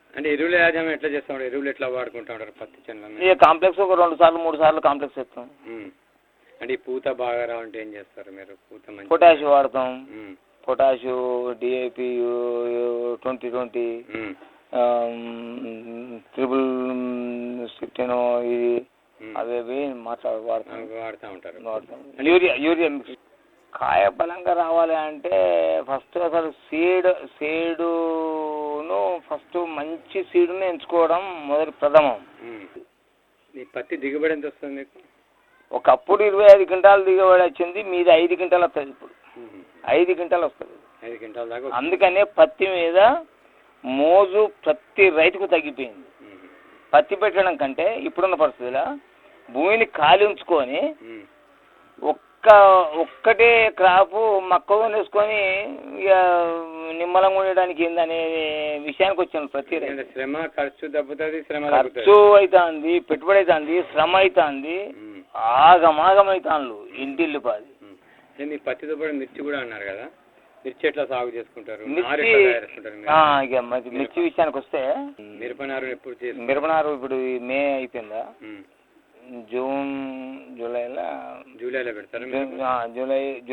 అంటే ఎరువుల యాజమాన్యం ఎట్లా చేస్తా ఉంటారు ఎరువులు ఎట్లా వాడుకుంటా ఉంటారు పత్తి చేనులలో ఇక కాంప్లెక్స్ ఒక రెండు సార్లు మూడు సార్లు కాంప్లెక్స్ ఇస్తాం ఉమ్. అంటే ఈ పూత బాగా రావాలంటే ఏం చేస్తారు మీరు పూత మంచి పొటాష్ వాడతాం ఉమ్. పొటాష్ డిఏపి ట్వంటీ ట్వంటీ ఉమ్. త్రిబుల్ సిక్స్టీన్ ఇది ఉమ్. అవి అవి మాట్లాడు వాడతాం అవి వాడుతూ ఉంటారు వాడతాం యూరియా యూరియా మిక్స్ కాయ బలంగా రావాలి అంటే ఫస్ట్ అసలు సీడ్ సీడును ఫస్ట్ మంచి సీడును ఎంచుకోవడం మొదటి ప్రథమం ఉమ్. ఈ పత్తి దిగుబడి ఎంత వస్తుంది మీకు ఒకప్పుడు ఇరవై ఐదు క్వింటాలు దిగుబడి వచ్చింది మీది ఐదు క్వింటాలు వస్తుంది ఇప్పుడు ఉమ్. ఐదు క్వింటాలు వస్తుంది ఐదు క్వింటాల దాకా వస్తుంది. అందుకనే పత్తి మీద మోజు ప్రతి రైతుకు తగ్గిపోయింది ఉమ్. పత్తి పెట్టడం కంటే ఇప్పుడున్న పరిస్థితుల్లో భూమిని ఖాళీ ఉంచుకొని ఉమ్. ఒక్క ఒక్కటే క్రాపు మక్కగా వేసుకొని ఇక నిమ్మలంగా ఉండడానికి ఏందనే విషయానికి వచ్చాను ప్రతి రైతు ఎందుకంటే శ్రమ ఖర్చు తగ్గుతుంది శ్రమ ఖర్చు తగ్గుతుంది అవుతుంది పెట్టుబడి అవుతుంది శ్రమ అవుతుంది ఉమ్. ఆగమాగం అవుతాను ఇంటిల్లు పాది ఉమ్. అంటే మీ పత్తితో పాటు మిర్చి కూడా అన్నారు కదా మిర్చి ఎట్లా సాగు చేసుకుంటారు నారు మిర్చి ఎట్లా తయారు చేసుకుంటారు మీరు? ఆ, ఇక మరి మిర్చి విషయానికి వస్తే మిరప నారు ఎప్పుడు చేస్తారు మిరపనారు ఇప్పుడు ఈ మే అయిపోయిందా ఉమ్. జూన్ జూలైలో జూలైలో పెడతారా మీరు? జూలై